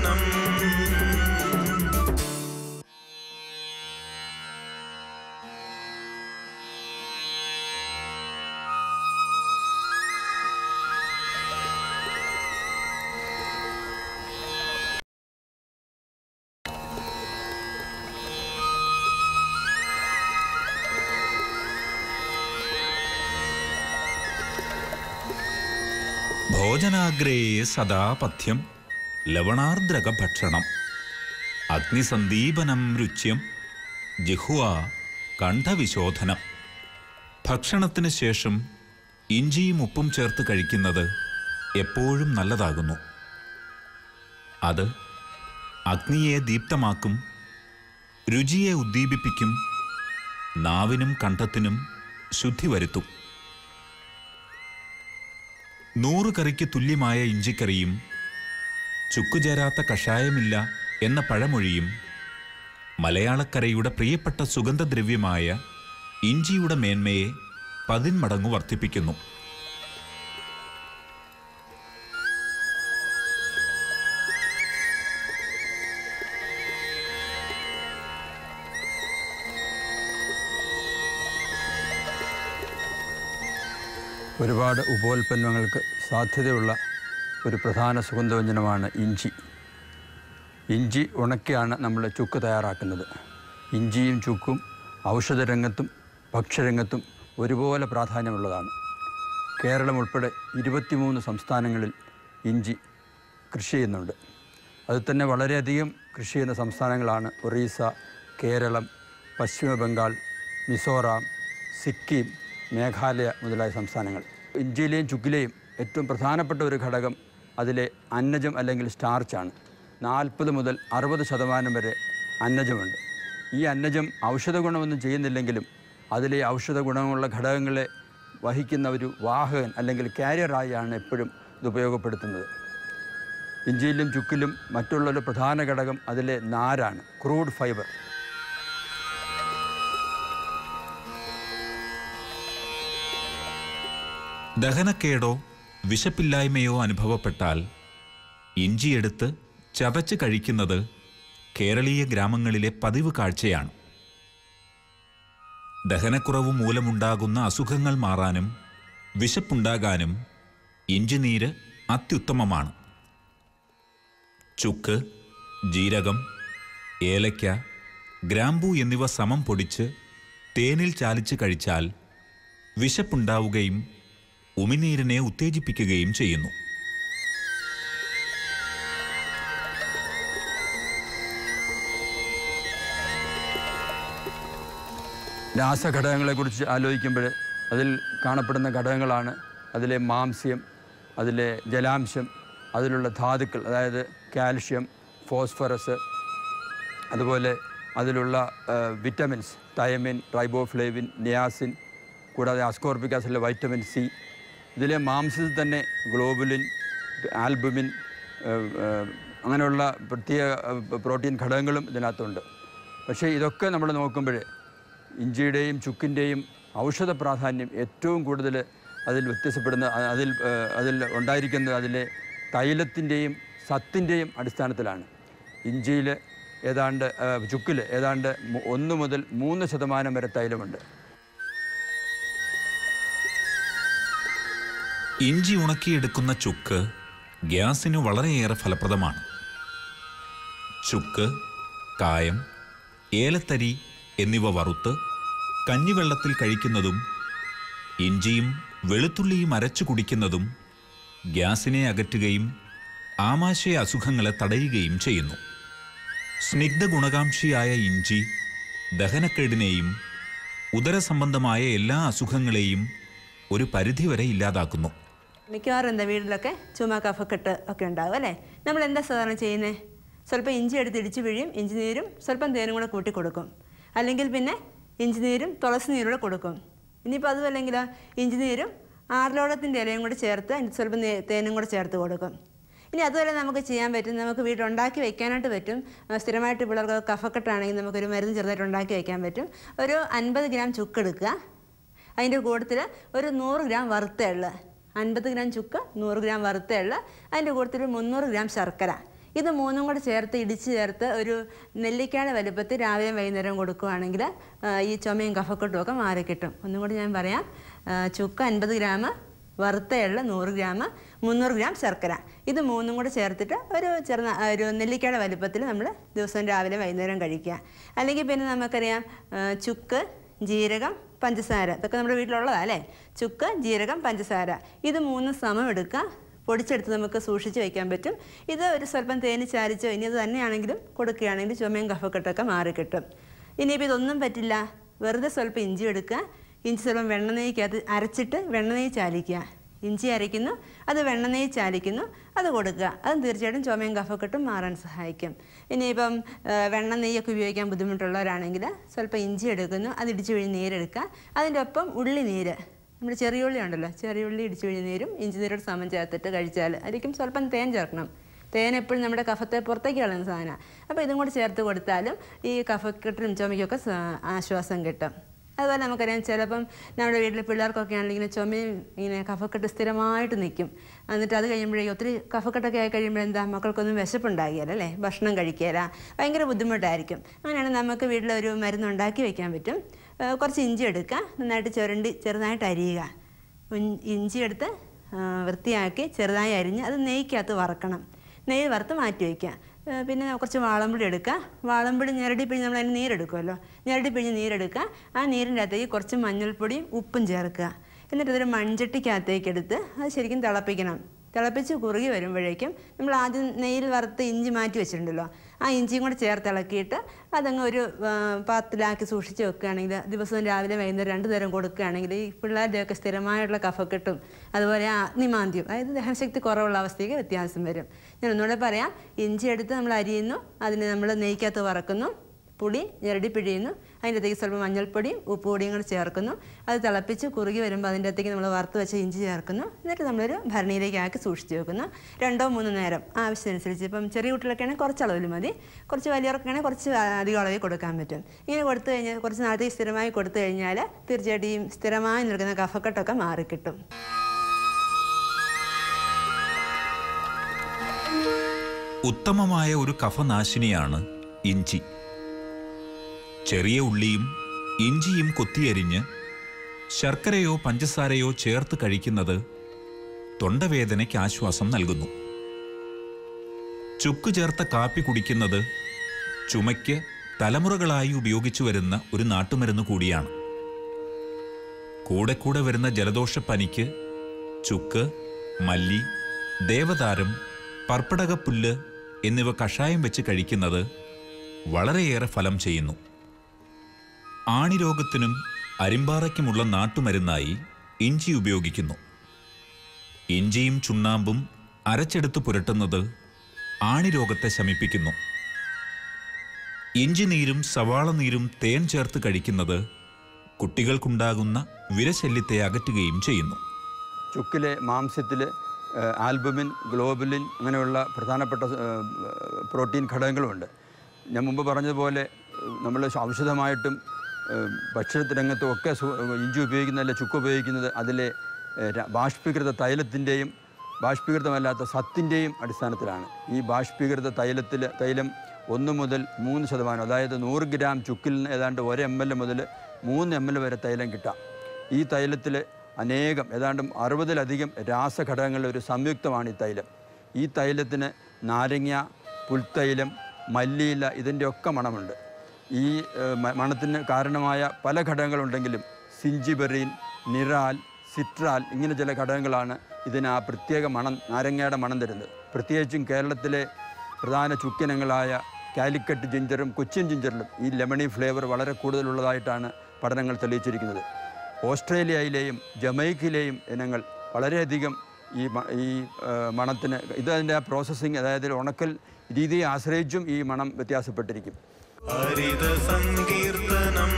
ഭക്ഷണം ഭോജനാഗ്രേ സദാ പഥ്യം ലവണാർദ്രക ഭക്ഷണം അഗ്നിസന്ദീപനം രുച്യം ജിഹ്വ കണ്ഠവിശോധനം ഭക്ഷണത്തിന് ശേഷം ഇഞ്ചിയും ഉപ്പും ചേർത്ത് കഴിക്കുന്നത് എപ്പോഴും നല്ലതാകുന്നു അത് അഗ്നിയെ ദീപ്തമാക്കും രുചിയെ ഉദ്ദീപിപ്പിക്കും നാവിനും കണ്ഠത്തിനും ശുദ്ധി വരുത്തും നൂറ് കറിക്ക് തുല്യമായ ഇഞ്ചിക്കറിയും ചുക്കുചേരാത്ത കഷായമില്ല എന്ന പഴമൊഴിയും മലയാളക്കരയുടെ പ്രിയപ്പെട്ട സുഗന്ധദ്രവ്യമായ ഇഞ്ചിയുടെ മേന്മയെ പതിന്മടങ്ങു വർദ്ധിപ്പിക്കുന്നു ഒരുപാട് ഉപോൽപ്പന്നങ്ങൾക്ക് സാധ്യതയുള്ള ഒരു പ്രധാന സുഗന്ധവ്യഞ്ജനമാണ് ഇഞ്ചി ഇഞ്ചി ഉണക്കിയാണ് നമ്മൾ ചുക്ക് തയ്യാറാക്കുന്നത് ഇഞ്ചിയും ചുക്കും ഔഷധരംഗത്തും ഭക്ഷ്യരംഗത്തും ഒരുപോലെ പ്രാധാന്യമുള്ളതാണ് കേരളം ഉൾപ്പെടെ ഇരുപത്തിമൂന്ന് സംസ്ഥാനങ്ങളിൽ ഇഞ്ചി കൃഷി ചെയ്യുന്നുണ്ട് അതിൽ തന്നെ വളരെയധികം കൃഷി ചെയ്യുന്ന സംസ്ഥാനങ്ങളാണ് ഒറീസ കേരളം പശ്ചിമ ബംഗാൾ മിസോറാം സിക്കിം മേഘാലയ മുതലായ സംസ്ഥാനങ്ങൾ ഇഞ്ചിയിലെയും ചുക്കിലെയും ഏറ്റവും പ്രധാനപ്പെട്ട ഒരു ഘടകം അതിലെ അന്നജം അല്ലെങ്കിൽ സ്റ്റാർച്ചാണ് നാൽപ്പത് മുതൽ അറുപത് ശതമാനം വരെ അന്നജമുണ്ട് ഈ അന്നജം ഔഷധ ഗുണമൊന്നും ചെയ്യുന്നില്ലെങ്കിലും അതിലെ ഔഷധ ഗുണമുള്ള ഘടകങ്ങളെ വഹിക്കുന്ന ഒരു വാഹകൻ അല്ലെങ്കിൽ കാരിയറായാണ് എപ്പോഴും ഇത് ഉപയോഗപ്പെടുത്തുന്നത് ഇഞ്ചിയിലും ചുക്കിലും മറ്റുള്ളൊരു പ്രധാന ഘടകം അതിലെ നാരാണ് ക്രൂഡ് ഫൈബർ ദഹനക്കേടോ വിശപ്പില്ലായ്മയോ അനുഭവപ്പെട്ടാൽ ഇഞ്ചിയെടുത്ത് ചതച്ച് കഴിക്കുന്നത് കേരളീയ ഗ്രാമങ്ങളിലെ പതിവ് കാഴ്ചയാണ് ദഹനക്കുറവ് മൂലമുണ്ടാകുന്ന അസുഖങ്ങൾ മാറാനും വിശപ്പുണ്ടാകാനും ഇഞ്ചിനീര് അത്യുത്തമമാണ് ചുക്ക് ജീരകം ഏലയ്ക്ക ഗ്രാമ്പൂ എന്നിവ സമം പൊടിച്ച് തേനിൽ ചാലിച്ച് കഴിച്ചാൽ വിശപ്പുണ്ടാവുകയും ഉമിനീരിനെ ഉത്തേജിപ്പിക്കുകയും ചെയ്യുന്നു രാസഘടകങ്ങളെക്കുറിച്ച് ആലോചിക്കുമ്പോൾ അതിൽ കാണപ്പെടുന്ന ഘടകങ്ങളാണ് അതിലെ മാംസ്യം അതിലെ ജലാംശം അതിലുള്ള ധാതുക്കൾ അതായത് കാൽഷ്യം ഫോസ്ഫറസ് അതുപോലെ അതിലുള്ള ആ, വിറ്റമിൻസ് തയമിൻ റൈബോഫ്ലേവിൻ നിയാസിൻ കൂടാതെ അസ്കോർബിക് ആസിഡിലെ വൈറ്റമിൻ സി ഇതിലെ മാംസത്തിൽ തന്നെ ഗ്ലോബുലിൻ ആൽബുമിൻ ആ, ആ, അങ്ങനെയുള്ള പ്രത്യേക ആ, പ്രോട്ടീൻ ഘടകങ്ങളും ഇതിനകത്തുണ്ട് പക്ഷേ ഇതൊക്കെ നമ്മൾ നോക്കുമ്പോൾ ഇഞ്ചിയുടെയും ചുക്കിൻ്റെയും ഔഷധ പ്രാധാന്യം ഏറ്റവും കൂടുതൽ അതിൽ വ്യത്യാസപ്പെടുന്ന അ- അതിൽ ആ, അതിൽ ഉണ്ടായിരിക്കുന്നത് അതിലെ തൈലത്തിൻ്റെയും സത്തിൻ്റെയും അടിസ്ഥാനത്തിലാണ് ഇഞ്ചിയിൽ ഏതാണ്ട് ആ, ചുക്കിൽ ഏതാണ്ട് മു- ഒന്ന് മുതൽ മൂന്ന് ശതമാനം വരെ തൈലമുണ്ട് ഇഞ്ചി ഉണക്കിയെടുക്കുന്ന ചുക്ക് ഗ്യാസിന് വളരെയേറെ ഫലപ്രദമാണ് ചുക്ക് കായം ഏലത്തരി എന്നിവ വറുത്ത് കഞ്ഞിവെള്ളത്തിൽ കഴിക്കുന്നതും ഇഞ്ചിയും വെളുത്തുള്ളിയും അരച്ചു കുടിക്കുന്നതും ഗ്യാസിനെ അകറ്റുകയും ആമാശയ അസുഖങ്ങളെ തടയുകയും ചെയ്യുന്നു സ്നിഗ്ധ ഗുണകാംക്ഷിയായ ഇഞ്ചി ദഹനക്കേടിനെയും ഉദരസംബന്ധമായ എല്ലാ അസുഖങ്ങളെയും ഒരു പരിധിവരെ ഇല്ലാതാക്കുന്നു മിക്കവാറും എന്താ വീട്ടിലൊക്കെ ചുമ കഫക്കെട്ട് ഒക്കെ ഉണ്ടാവും അല്ലേ നമ്മൾ എന്താ സാധാരണ ചെയ്യുന്നത് സ്വല്പം ഇഞ്ചി എടുത്ത് ഇടിച്ച് പിഴിയും ഇഞ്ചി നീരും സ്വല്പം തേനും കൂടെ കൂട്ടി കൊടുക്കും അല്ലെങ്കിൽ പിന്നെ ഇഞ്ചി നീരും തുളസി നീരും കൂടെ കൊടുക്കും ഇനിയിപ്പോൾ അതുമല്ലെങ്കിൽ ഇഞ്ചി നീരും ആർലോടത്തിൻ്റെ ഇലയും കൂടെ ചേർത്ത് അതിന് സ്വല്പം നേ- തേനും കൂടെ ചേർത്ത് കൊടുക്കും ഇനി അതുപോലെ നമുക്ക് ചെയ്യാൻ പറ്റും നമുക്ക് വീട്ടിലുണ്ടാക്കി വെക്കാനായിട്ട് പറ്റും ആ, സ്ഥിരമായിട്ട് പിള്ളേർക്ക് കഫക്കെട്ടാണെങ്കിൽ നമുക്കൊരു മരുന്ന് ചെറുതായിട്ട് ഉണ്ടാക്കി വെക്കാൻ പറ്റും ഒരു അൻപത് ഗ്രാം ചുക്കെടുക്കുക അതിൻ്റെ കൂട്ടത്തിൽ ഒരു നൂറ് ഗ്രാം വറുത്ത എള്ള് അൻപത് ഗ്രാം ചുക്ക് നൂറ് ഗ്രാം വറുത്ത എള്ള് അതിൻ്റെ കൂട്ടത്തിൽ ഒരു മുന്നൂറ് ഗ്രാം ശർക്കര ഇത് മൂന്നും കൂടെ ചേർത്ത് ഇടിച്ച് ചേർത്ത് ഒരു നെല്ലിക്കയുടെ വലുപ്പത്തിൽ രാവിലെ വൈകുന്നേരം കൊടുക്കുകയാണെങ്കിൽ ആ, ഈ ചുമയും കഫക്കെട്ടും ഒക്കെ മാറിക്കിട്ടും ഒന്നും കൂടി ഞാൻ പറയാം ആ, ചുക്ക് അൻപത് ഗ്രാം വറുത്ത എള്ള് നൂറ് ഗ്രാം മുന്നൂറ് ഗ്രാം ശർക്കര ഇത് മൂന്നും കൂടെ ചേർത്തിട്ട് ഒരു ചെറുന ഒരു നെല്ലിക്കയുടെ വലുപ്പത്തിൽ നമ്മൾ ദിവസവും രാവിലെ വൈകുന്നേരം കഴിക്കുക അല്ലെങ്കിൽ പിന്നെ നമുക്കറിയാം ആ, ചുക്ക് ജീരകം പഞ്ചസാര ഇതൊക്കെ നമ്മുടെ വീട്ടിലുള്ളതാണ് അല്ലേ ചുക്ക് ജീരകം പഞ്ചസാര ഇത് മൂന്നും സമം എടുക്കുക പൊടിച്ചെടുത്ത് നമുക്ക് സൂക്ഷിച്ച് വയ്ക്കാൻ പറ്റും ഇത് ഒരു സ്വല്പം തേന് ചാരിച്ചോ ഇനി അത് തന്നെയാണെങ്കിലും കൊടുക്കുകയാണെങ്കിൽ ചുമയും കഫക്കെട്ടൊക്കെ മാറിക്കിട്ടും ഇനിയിപ്പോൾ ഇതൊന്നും പറ്റില്ല വെറുതെ സ്വല്പം ഇഞ്ചി എടുക്കുക ഇഞ്ചി സ്വല്പം വെണ്ണനെയ്ക്കകത്ത് അരച്ചിട്ട് വെണ്ണനെയ്യ് ചാലിക്കുക ഇഞ്ചി അരയ്ക്കുന്നു അത് വെണ്ണനെയ്യ് ചാലിക്കുന്നു അത് കൊടുക്കുക അതും തീർച്ചയായിട്ടും ചുമയും കഫക്കെട്ടും മാറാൻ സഹായിക്കും ഇനിയിപ്പം ആ, വെണ്ണ നെയ്യൊക്കെ ഉപയോഗിക്കാൻ ബുദ്ധിമുട്ടുള്ളവരാണെങ്കിൽ സ്വല്പം ഇഞ്ചി എടുക്കുന്നു അത് ഇടിച്ചു പിഴിഞ്ഞ് നീരെടുക്കുക അതിൻ്റെ ഒപ്പം ഉള്ളി നീര് നമ്മുടെ ചെറിയ ഉള്ളി ഉണ്ടല്ലോ ചെറിയ ഉള്ളി ഇടിച്ചു പിഴിഞ്ഞ് നീരും ഇഞ്ചി നീരോട് സമം ചേർത്തിട്ട് കഴിച്ചാൽ അതിലേക്കും സ്വല്പം തേൻ ചേർക്കണം തേൻ എപ്പോഴും നമ്മുടെ കഫത്തെ പുറത്തേക്ക് കളയുന്ന സാധനമാണ് അപ്പോൾ ഇതും കൂടി ചേർത്ത് കൊടുത്താലും ഈ കഫക്കെട്ടിനും ചുമയ്ക്കൊക്കെ സ- ആശ്വാസം കിട്ടും അതുപോലെ നമുക്കറിയാം ചിലപ്പം നമ്മുടെ വീട്ടിലെ പിള്ളേർക്കൊക്കെ ആണെങ്കിൽ ഇങ്ങനെ ചുമയും ഇങ്ങനെ കഫക്കെട്ട് സ്ഥിരമായിട്ട് നിൽക്കും എന്നിട്ട് അത് കഴിയുമ്പോഴേക്കും ഒത്തിരി കഫക്കെട്ടൊക്കെ ആയി കഴിയുമ്പോൾ എന്താ മക്കൾക്കൊന്നും വിശപ്പുണ്ടാകില്ല അല്ലേ ഭക്ഷണം കഴിക്കില്ല ഭയങ്കര ബുദ്ധിമുട്ടായിരിക്കും അങ്ങനെയാണെങ്കിൽ നമുക്ക് വീട്ടിലൊരു മരുന്ന് ഉണ്ടാക്കി വെക്കാൻ പറ്റും ഏഹ് കുറച്ച് ഇഞ്ചി എടുക്കുക നന്നായിട്ട് ചുരണ്ടി ചെറുതായിട്ട് അരിയുക ഉൻ- ഇഞ്ചി എടുത്ത് ആ, വൃത്തിയാക്കി ചെറുതായി അരിഞ്ഞ് അത് നെയ്ക്കകത്ത് വറക്കണം നെയ്യ് വറുത്ത് മാറ്റി വയ്ക്കുക ഏഹ് പിന്നെ കുറച്ച് വാളംപൊടി എടുക്കുക വാളംപൊടി ഞെരടി പിഴിഞ്ഞ് നമ്മൾ അതിന് നീരെടുക്കുമല്ലോ ഞെരടി പിഴിഞ്ഞ് നീരെടുക്കുക ആ നീരിൻ്റെ അകത്തേക്ക് കുറച്ച് മഞ്ഞൾപ്പൊടിയും ഉപ്പും ചേർക്കുക എന്നിട്ട് ഇതൊരു മൺചട്ടിക്കകത്തേക്ക് എടുത്ത് അത് ശരിക്കും തിളപ്പിക്കണം തിളപ്പിച്ച് കുറുകി വരുമ്പോഴേക്കും നമ്മൾ ആദ്യം നെയ്യിൽ വറുത്ത് ഇഞ്ചി മാറ്റി വെച്ചിട്ടുണ്ടല്ലോ ആ ഇഞ്ചിയും കൂടെ ചേർത്ത് ഇളക്കിയിട്ട് അതങ്ങ് ഒരു ആ, പാത്രത്തിലാക്കി സൂക്ഷിച്ച് വെക്കുകയാണെങ്കിൽ ദിവസവും രാവിലെ വൈകുന്നേരം രണ്ട് നേരം കൊടുക്കുകയാണെങ്കിൽ ഈ പിള്ളേരുടെയൊക്കെ സ്ഥിരമായിട്ടുള്ള കഫക്കെട്ടും അതുപോലെ അഗ്നിമാന്ദ്യം അതായത് ദഹനശക്തി കുറവുള്ള അവസ്ഥയ്ക്ക് വ്യത്യാസം വരും ഞാൻ ഒന്നുകൂടെ പറയാം ഇഞ്ചി എടുത്ത് നമ്മൾ അരിയുന്നു അതിന് നമ്മൾ നെയ്ക്കകത്ത് വറക്കുന്നു പുളി ഞെരടി പിഴിയുന്നു അതിൻ്റെ അകത്തേക്ക് സ്വല്പം മഞ്ഞൾപ്പൊടിയും ഉപ്പുപൊടിയും കൂടെ ചേർക്കുന്നു അത് തിളപ്പിച്ച് കുറുകി വരുമ്പോൾ അതിൻ്റെ അകത്തേക്ക് നമ്മൾ വറുത്ത് വെച്ച ഇഞ്ചി ചേർക്കുന്നു എന്നിട്ട് നമ്മളൊരു ഭരണിയിലേക്ക് ആക്കി സൂക്ഷിച്ച് വെക്കുന്നു രണ്ടോ മൂന്നോ നേരം ആവശ്യമനുസരിച്ച് ഇപ്പം ചെറിയ കുട്ടികളൊക്കെ ആണെങ്കിൽ കുറച്ച് അളവിൽ മതി കുറച്ച് വലിയവർക്കാണെങ്കിൽ കുറച്ച് അധികം അളവിൽ കൊടുക്കാൻ പറ്റും ഇങ്ങനെ കൊടുത്തു കഴിഞ്ഞാൽ കുറച്ച് നാളത്തേക്ക് സ്ഥിരമായി കൊടുത്തു കഴിഞ്ഞാൽ തീർച്ചയായിട്ടും ഈ സ്ഥിരമായി നിൽക്കുന്ന കഫക്കെട്ടൊക്കെ മാറിക്കിട്ടും ഉത്തമമായ ഒരു കഫനാശിനിയാണ് ഇഞ്ചി ചെറിയ ഉള്ളിയും ഇഞ്ചിയും കൊത്തിയരിഞ്ഞ് ശർക്കരയോ പഞ്ചസാരയോ ചേർത്ത് കഴിക്കുന്നത് തൊണ്ടവേദനയ്ക്ക് ആശ്വാസം നൽകുന്നു ചുക്ക് ചേർത്ത കാപ്പി കുടിക്കുന്നത് ചുമയ്ക്ക് തലമുറകളായി ഉപയോഗിച്ചു വരുന്ന ഒരു നാട്ടുമരുന്ന് കൂടിയാണ് കൂടെ കൂടെ വരുന്ന ജലദോഷപ്പനിക്ക് ചുക്ക് മല്ലി ദേവതാരം പർപ്പടകപ്പുല്ല് എന്നിവ കഷായം വെച്ച് കഴിക്കുന്നത് വളരെയേറെ ഫലം ചെയ്യുന്നു ആണിരോഗത്തിനും അരിമ്പാറയ്ക്കുമുള്ള നാട്ടുമരുന്നായി ഇഞ്ചി ഉപയോഗിക്കുന്നു ഇഞ്ചിയും ചുണ്ണാമ്പും അരച്ചെടുത്ത് പുരട്ടുന്നത് ആണിരോഗത്തെ ശമിപ്പിക്കുന്നു ഇഞ്ചി നീരും സവാള നീരും തേൻ ചേർത്ത് കഴിക്കുന്നത് കുട്ടികൾക്കുണ്ടാകുന്ന വിരശല്യത്തെ അകറ്റുകയും ചെയ്യുന്നു ചുക്കിലെ മാംസ്യത്തിൽ ആൽബുമിൻ ഗ്ലോബുലിൻ അങ്ങനെയുള്ള പ്രധാനപ്പെട്ട ഏഹ്, പ്രോട്ടീൻ ഘടകങ്ങളുമുണ്ട് ഞാൻ മുമ്പ് പറഞ്ഞതുപോലെ നമ്മൾ ഔഷധമായിട്ടും ഏഹ്, ഭക്ഷണ രംഗത്തും ഒക്കെ സു- ഇഞ്ചി ഉപയോഗിക്കുന്നതല്ല ചുക്ക് ഉപയോഗിക്കുന്നത് അതിലെ ഏഹ്, ര- ബാഷ്പീകൃത തൈലത്തിൻ്റെയും ബാഷ്പീകൃതമല്ലാത്ത സത്തിൻ്റെയും അടിസ്ഥാനത്തിലാണ് ഈ ബാഷ്പീകൃത തൈലത്തിൽ തൈലം ഒന്ന് മുതൽ മൂന്ന് ശതമാനം അതായത് നൂറ് ഗ്രാം ചുക്കിൽ നിന്ന് ഏതാണ്ട് ഒരു എം എൽ മുതൽ മൂന്ന് എം എൽ വരെ തൈലം കിട്ടാം ഈ തൈലത്തിൽ അനേകം ഏതാണ്ട് അറുപതിലധികം രാസഘടകങ്ങളുടെ ഒരു സംയുക്തമാണ് ഈ തൈലം ഈ തൈലത്തിന് നാരങ്ങ പുൽത്തൈലം മല്ലിയില ഇതിൻ്റെ ഒക്കെ മണമുണ്ട് ഈ ഏഹ്, മ- മണത്തിന് കാരണമായ പല ഘടകങ്ങളുണ്ടെങ്കിലും സിഞ്ചിബെറീൻ നിറാൽ സിട്രാൽ ഇങ്ങനെ ചില ഘടകങ്ങളാണ് ഇതിന് ആ പ്രത്യേക മണം നാരങ്ങയുടെ മണം തരുന്നത് പ്രത്യേകിച്ചും കേരളത്തിലെ പ്രധാന ചുക്കിനങ്ങളായ കാലിക്കറ്റ് ജിഞ്ചറും കൊച്ചിൻ ജിഞ്ചറിലും ഈ ലെമണി ഫ്ലേവർ വളരെ കൂടുതലുള്ളതായിട്ടാണ് പഠനങ്ങൾ തെളിയിച്ചിരിക്കുന്നത് ഓസ്ട്രേലിയയിലെയും ജമൈക്കയിലെയും ഇനങ്ങൾ വളരെയധികം ഈ മ- ഈ ആ, മണത്തിന് ഇത് അതിൻ്റെ ആ പ്രോസസ്സിങ് അതായത് ഉണക്കൽ രീതിയെ ആശ്രയിച്ചും ഈ മണം വ്യത്യാസപ്പെട്ടിരിക്കും ഹരിത സങ്കീർത്തനം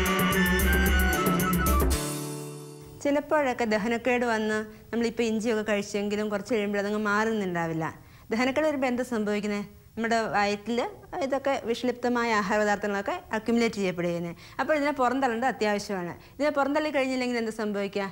ചിലപ്പോഴൊക്കെ ദഹനക്കേട് വന്ന് നമ്മളിപ്പോൾ ഇഞ്ചിയൊക്കെ കഴിച്ചെങ്കിലും കുറച്ച് കഴിയുമ്പോൾ അതങ്ങ് മാറുന്നുണ്ടാവില്ല ദഹനക്കേട് വരുമ്പോൾ എന്താ സംഭവിക്കുന്നത് നമ്മുടെ വയറ്റിൽ ഇതൊക്കെ വിഷലിപ്തമായ ആഹാരപദാർത്ഥങ്ങളൊക്കെ അക്യുമുലേറ്റ് ചെയ്യപ്പെടുകയാണ് അപ്പോൾ ഇതിനെ പുറന്തള്ളേണ്ടത് അത്യാവശ്യമാണ് ഇതിനെ പുറന്തള്ളി കഴിഞ്ഞില്ലെങ്കിൽ എന്താ സംഭവിക്കുക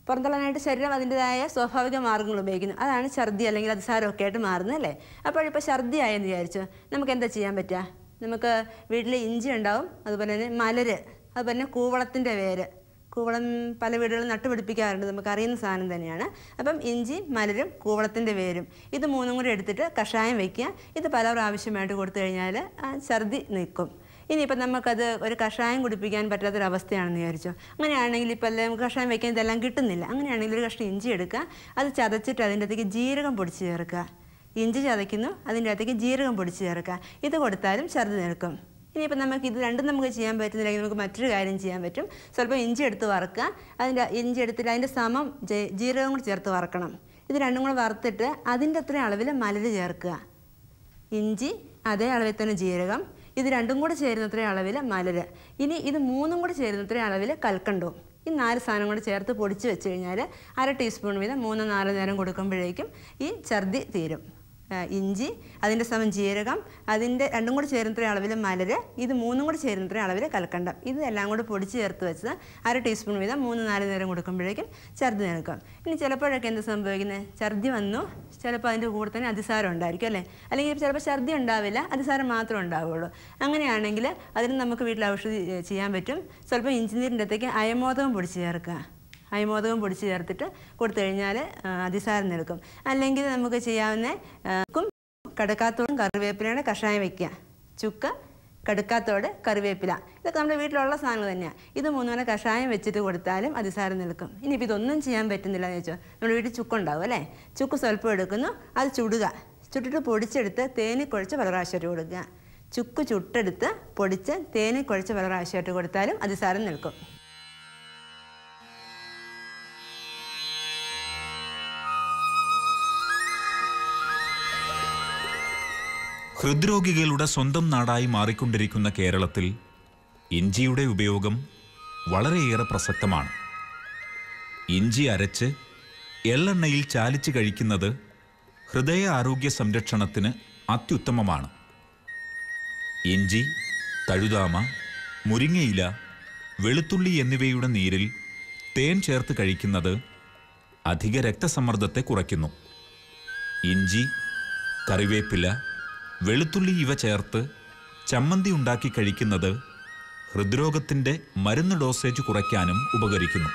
പുറന്തള്ളാനായിട്ട് ശരീരം അതിൻ്റെതായ സ്വാഭാവിക മാർഗ്ഗങ്ങൾ ഉപയോഗിക്കുന്നു അതാണ് ഛർദി അല്ലെങ്കിൽ അതിസാരമൊക്കെ ആയിട്ട് മാറുന്നത് അല്ലേ അപ്പോൾ ഇപ്പോൾ ഛർദി ആയെന്ന് വിചാരിച്ചു നമുക്ക് എന്താ ചെയ്യാൻ പറ്റുക നമുക്ക് വീട്ടിൽ ഇഞ്ചി ഉണ്ടാവും അതുപോലെ തന്നെ മലര് അതുപോലെ തന്നെ കൂവളത്തിൻ്റെ വേര് കൂവളം പല വീടുകളിൽ നട്ടുപിടിപ്പിക്കാറുണ്ട് നമുക്ക് അറിയുന്ന സാധനം തന്നെയാണ് അപ്പം ഇഞ്ചി മലരും കൂവളത്തിൻ്റെ വേരും ഇത് മൂന്നും കൂടി എടുത്തിട്ട് കഷായം വയ്ക്കുക ഇത് പല പ്രാവശ്യമായിട്ട് കൊടുത്തു കഴിഞ്ഞാൽ ആ ഛർദി നിൽക്കും ഇനിയിപ്പോൾ നമുക്കത് ഒരു കഷായം കുടിപ്പിക്കാൻ പറ്റാത്തൊരവസ്ഥയാണെന്ന് വിചാരിച്ചോ അങ്ങനെയാണെങ്കിൽ ഇപ്പോൾ എല്ലാം നമുക്ക് കഷായം വയ്ക്കാൻ ഇതെല്ലാം കിട്ടുന്നില്ല അങ്ങനെയാണെങ്കിൽ ഒരു കഷ്ണം ഇഞ്ചി എടുക്കുക അത് ചതച്ചിട്ട് അതിൻ്റെ അകത്തേക്ക് ജീരകം പൊടിച്ച് ചേർക്കുക ഇഞ്ചി ചതയ്ക്കുന്നു അതിൻ്റെ അകത്തേക്ക് ജീരകം പൊടിച്ച് ചേർക്കുക ഇത് കൊടുത്താലും ഛർദി നിൽക്കും ഇനിയിപ്പോൾ നമുക്ക് ഇത് രണ്ടും നമുക്ക് ചെയ്യാൻ പറ്റുന്നില്ലെങ്കിൽ നമുക്ക് മറ്റൊരു കാര്യം ചെയ്യാൻ പറ്റും സ്വല്പം ഇഞ്ചി എടുത്ത് വറുക്കുക അതിൻ്റെ ഇഞ്ചി എടുത്തിട്ട് അതിൻ്റെ സമം ജെ- ജീരകം കൂടി ചേർത്ത് വറക്കണം ഇത് രണ്ടും കൂടെ വറുത്തിട്ട് അതിൻ്റെ അത്രയും അളവിൽ മലര് ചേർക്കുക ഇഞ്ചി അതേ അളവിൽ തന്നെ ജീരകം ഇത് രണ്ടും കൂടെ ചേരുന്നത്ര അളവിൽ മലര് ഇനി ഇത് മൂന്നും കൂടെ ചേരുന്നത്ര അളവിൽ കൽക്കണ്ടവും ഈ നാല് സാധനം കൂടെ ചേർത്ത് പൊടിച്ച് വെച്ച് കഴിഞ്ഞാൽ അര ടീസ്പൂൺ വീതം മൂന്ന് നാല് നേരം കൊടുക്കുമ്പോഴേക്കും ഈ ഛർദി തീരും ആ, ഇഞ്ചി അതിൻ്റെ സമം ജീരകം അതിൻ്റെ രണ്ടും കൂടി ചേരുന്നത്ര അളവിൽ മലര് ഇത് മൂന്നും കൂടി ചേരുന്നത്ര അളവിൽ കൽക്കണ്ടം ഇത് എല്ലാം കൂടി പൊടിച്ച് ചേർത്ത് വെച്ചത് അര ടീസ്പൂൺ വീതം മൂന്ന് നാല് നേരം കൊടുക്കുമ്പോഴേക്കും ഛർദി നിൽക്കും ഇനി ചിലപ്പോഴൊക്കെ എന്ത് സംഭവിക്കുന്നത് ഛർദി വന്നു ചിലപ്പോൾ അതിൻ്റെ കൂടെ തന്നെ അതിസാരം ഉണ്ടായിരിക്കും അല്ലേ അല്ലെങ്കിൽ ചിലപ്പോൾ ഛർദി ഉണ്ടാവില്ല അതിസാരം മാത്രമേ ഉണ്ടാവുള്ളൂ അങ്ങനെയാണെങ്കിൽ അതിന് നമുക്ക് വീട്ടിൽ ഔഷധി ഏ, ചെയ്യാൻ പറ്റും സ്വല്പം ഇഞ്ചിനീരിൻ്റെ അകത്തേക്ക് അയമോദകം പൊടിച്ച് ചേർക്കുക അയമോദകം പൊടിച്ച് ചേർത്തിട്ട് കൊടുത്തു കഴിഞ്ഞാൽ ആ, അതിസാരം നിൽക്കും അല്ലെങ്കിൽ നമുക്ക് ചെയ്യാവുന്ന ആ, ക്കും കടുക്കാത്തോടും കറിവേപ്പിലയുടെ കഷായം വയ്ക്കുക ചുക്ക് കടുക്കാത്തോട് കറിവേപ്പില ഇതൊക്കെ നമ്മുടെ വീട്ടിലുള്ള സാധനങ്ങൾ തന്നെയാണ് ഇത് മൂന്നുപോലെ കഷായം വെച്ചിട്ട് കൊടുത്താലും അതിസാരം നിൽക്കും ഇനിയിപ്പോൾ ഇതൊന്നും ചെയ്യാൻ പറ്റുന്നില്ല എന്ന് വെച്ചോ നമ്മുടെ വീട്ടിൽ ചുക്കുണ്ടാവും അല്ലേ ചുക്ക് സ്വല്പം എടുക്കുന്നു അത് ചുടുക ചുട്ടിട്ട് പൊടിച്ചെടുത്ത് തേനിൽ കുഴച്ച് പല പ്രാവശ്യമായിട്ട് കൊടുക്കുക ചുക്ക് ചുട്ടെടുത്ത് പൊടിച്ച് തേനിൽ കുഴച്ച് പല പ്രാവശ്യമായിട്ട് കൊടുത്താലും അതിസാരം നിൽക്കും ഹൃദ്രോഗികളുടെ സ്വന്തം നാടായി മാറിക്കൊണ്ടിരിക്കുന്ന കേരളത്തിൽ ഇഞ്ചിയുടെ ഉപയോഗം വളരെയേറെ പ്രസക്തമാണ് ഇഞ്ചി അരച്ച് എള്ളെണ്ണയിൽ ചാലിച്ച് കഴിക്കുന്നത് ഹൃദയ ആരോഗ്യ സംരക്ഷണത്തിന് അത്യുത്തമമാണ് ഇഞ്ചി തഴുതാമ മുരിങ്ങയില വെളുത്തുള്ളി എന്നിവയുടെ നീരിൽ തേൻ ചേർത്ത് കഴിക്കുന്നത് അധിക രക്തസമ്മർദ്ദത്തെ കുറയ്ക്കുന്നു ഇഞ്ചി കറിവേപ്പില വെളുത്തുള്ളി ഇവ ചേർത്ത് ചമ്മന്തി ഉണ്ടാക്കി കഴിക്കുന്നത് ഹൃദ്രോഗത്തിൻ്റെ മരുന്ന് ഡോസേജ് കുറയ്ക്കാനും ഉപകരിക്കുന്നു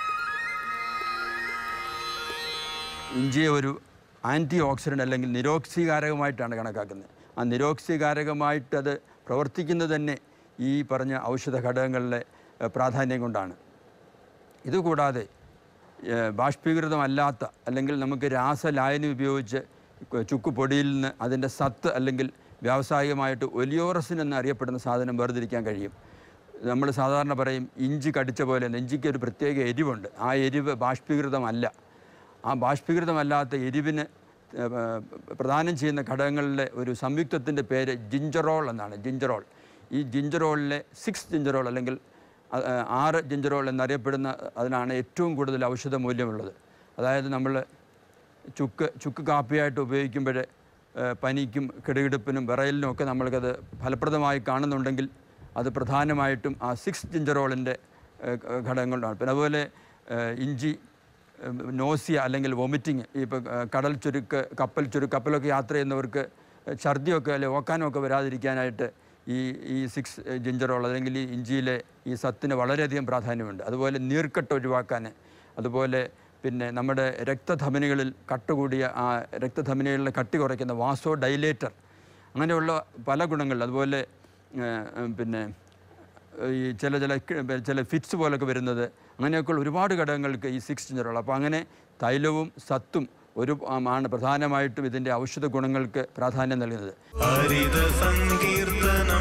ഇഞ്ചിയെ ഒരു ആൻറ്റി ഓക്സിഡൻ്റ് അല്ലെങ്കിൽ നിരോക്സീകാരകമായിട്ടാണ് കണക്കാക്കുന്നത് ആ നിരോക്സീകാരകമായിട്ട് അത് പ്രവർത്തിക്കുന്നത് തന്നെ ഈ പറഞ്ഞ ഔഷധ ഘടകങ്ങളിലെ ഏഹ്, പ്രാധാന്യം കൊണ്ടാണ് ഇതുകൂടാതെ ഏഹ്, ബാഷ്പീകൃതമല്ലാത്ത അല്ലെങ്കിൽ നമുക്ക് രാസലായനി ഉപയോഗിച്ച് ക- ചുക്ക് പൊടിയിൽ നിന്ന് അതിൻ്റെ സത്ത് അല്ലെങ്കിൽ വ്യാവസായികമായിട്ട് ഒലിയോറസിൻ എന്നറിയപ്പെടുന്ന സാധനം വേർതിരിക്കാൻ കഴിയും നമ്മൾ സാധാരണ പറയും ഇഞ്ചി കടിച്ച പോലെ ഇഞ്ചിക്ക് ഒരു പ്രത്യേക എരിവുണ്ട് ആ എരിവ് ബാഷ്പീകൃതമല്ല ആ ബാഷ്പീകൃതമല്ലാത്ത എരിവിന് ഏഹ്, പ്രദാനം ചെയ്യുന്ന ഘടകങ്ങളിലെ ഒരു സംയുക്തത്തിൻ്റെ പേര് ജിഞ്ചറോൾ എന്നാണ് ജിഞ്ചറോൾ ഈ ജിഞ്ചറോളിലെ സിക്സ് ജിഞ്ചറോൾ അല്ലെങ്കിൽ അ- ഏഹ്, ആറ് ജിഞ്ചറോൾ എന്നറിയപ്പെടുന്ന അതിനാണ് ഏറ്റവും കൂടുതൽ ഔഷധ മൂല്യമുള്ളത് അതായത് നമ്മൾ ചുക്ക് ചുക്ക് കാപ്പിയായിട്ട് ഉപയോഗിക്കുമ്പോൾ പനിക്കും കിടുകിടുപ്പിനും വിറയലിനും ഒക്കെ നമ്മൾക്കത് ഫലപ്രദമായി കാണുന്നുണ്ടെങ്കിൽ അത് പ്രധാനമായിട്ടും ആ സിക്സ് ജിഞ്ചറോളിൻ്റെ ഘടകങ്ങളാണ് പിന്നെ അതുപോലെ ഏഹ്, ഇഞ്ചി ഏഹ്, നോസിയ അല്ലെങ്കിൽ വൊമിറ്റിങ് ഇപ്പോൾ കടൽ ചുരുക്ക് കപ്പൽ ചുരുക്ക് കപ്പലൊക്കെ യാത്ര ചെയ്യുന്നവർക്ക് ഛർദിയൊക്കെ അല്ലെങ്കിൽ ഓക്കാനമൊക്കെ വരാതിരിക്കാനായിട്ട് ഈ ഈ സിക്സ് ജിഞ്ചറോൾ അല്ലെങ്കിൽ ഈ ഇഞ്ചിയിലെ ഈ സത്തിന് വളരെയധികം പ്രാധാന്യമുണ്ട് അതുപോലെ നീർക്കെട്ട് ഒഴിവാക്കാൻ അതുപോലെ പിന്നെ നമ്മുടെ രക്തധമനികളിൽ കട്ടുകൂടിയ ആ രക്തധമനികളിലെ കട്ടി കുറയ്ക്കുന്ന വാസോ ഡൈലേറ്റർ അങ്ങനെയുള്ള പല ഗുണങ്ങൾ അതുപോലെ ഏഹ്, ഉം, പിന്നെ ഈ ചില ചില ക- ചില ഫിറ്റ്സ് പോലൊക്കെ വരുന്നത് അങ്ങനെയൊക്കെയുള്ള ഒരുപാട് ഘടകങ്ങൾക്ക് ഈ സിക്സ് ജിഞ്ചറുള്ള അപ്പോൾ അങ്ങനെ തൈലവും സത്തും ഒരു ആണ് പ്രധാനമായിട്ടും ഇതിൻ്റെ ഔഷധ ഗുണങ്ങൾക്ക് പ്രാധാന്യം നൽകുന്നത് ഹരിത സങ്കീർത്തനം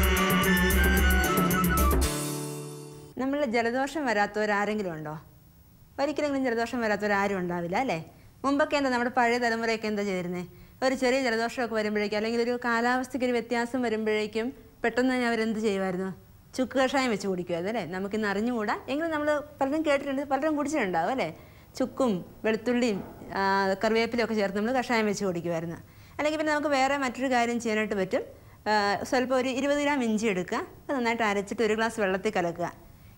നമ്മൾ ജലദോഷം വരാത്തവരാരെങ്കിലും ഉണ്ടോ ഒരിക്കലെങ്കിലും ജലദോഷം വരാത്തവരാരും ഉണ്ടാവില്ല അല്ലേ മുമ്പൊക്കെ എന്താ നമ്മുടെ പഴയ തലമുറയൊക്കെ എന്താ ചെയ്തിരുന്നത് ഒരു ചെറിയ ജലദോഷമൊക്കെ വരുമ്പോഴേക്കും അല്ലെങ്കിൽ ഒരു കാലാവസ്ഥയ്ക്ക് ഒരു വ്യത്യാസം വരുമ്പോഴേക്കും പെട്ടെന്ന് തന്നെ അവരെന്ത് ചെയ്യുമായിരുന്നു ചുക്ക് കഷായം വെച്ച് കുടിക്കുമായിരുന്നു അല്ലേ നമുക്കിന്ന് അറിഞ്ഞുകൂടാ എങ്കിലും നമ്മൾ പലരും കേട്ടിട്ടുണ്ട് പലരും കുടിച്ചിട്ടുണ്ടാവും അല്ലേ ചുക്കും വെളുത്തുള്ളിയും ആ, കറിവേപ്പിലയും ഒക്കെ ചേർത്ത് നമ്മൾ കഷായം വെച്ച് കുടിക്കുമായിരുന്നു അല്ലെങ്കിൽ പിന്നെ നമുക്ക് വേറെ മറ്റൊരു കാര്യം ചെയ്യാനായിട്ട് പറ്റും ആ, സ്വല്പം ഒരു ഇരുപത് ഗ്രാം ഇഞ്ചി എടുക്കുക അത് നന്നായിട്ട് അരച്ചിട്ട് ഒരു ഗ്ലാസ് വെള്ളത്തിൽ കലക്കുക